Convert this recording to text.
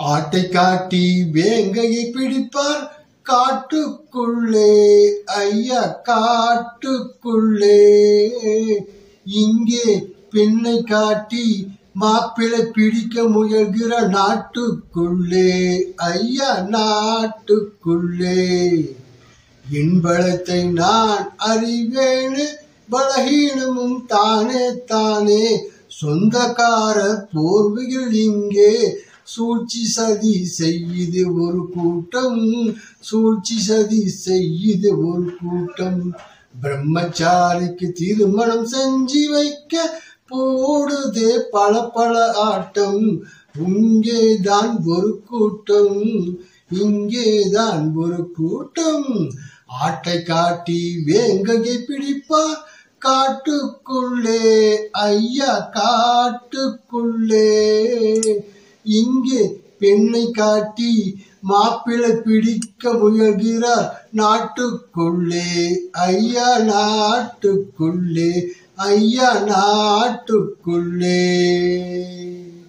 ஆட்டை காட்டி வேங்கையை பிடிப்பார் காட்டுக்குள்ளே ஐயா காட்டுக்குள்ளே இங்கே பெண்ணை காட்டி மாப்பிளை பிடிக்க முயல்கிற நாட்டுக்குள்ளே ஐயா நாட்டுக்குள்ளே இன்பளத்தை நான் அறிவேனே பலகீனமும் தானே தானே சொந்தக்கார போர்வையில் இங்கே சூழ்ச்சி சதி செய்யுது ஒரு கூட்டம் சூழ்ச்சி சதி செய்யுது ஒரு கூட்டம் பிரம்மச்சாரிக்கு திருமணம் செஞ்சு வைக்க போடுதே பல பல ஆட்டம் இங்கேதான் ஒரு கூட்டம் இங்கேதான் ஒரு கூட்டம் ஆட்டை காட்டி வேங்கையை பிடிப்பார் காட்டுக்குள்ளே ஐயா காட்டுக்குள்ளே இங்கே பெண்ணை காட்டி மாப்பிளை பிடிக்க முயல்கிறார் நாட்டுக்குள்ளே ஐயா நாட்டுக்குள்ளே ஐயா நாட்டுக்குள்ளே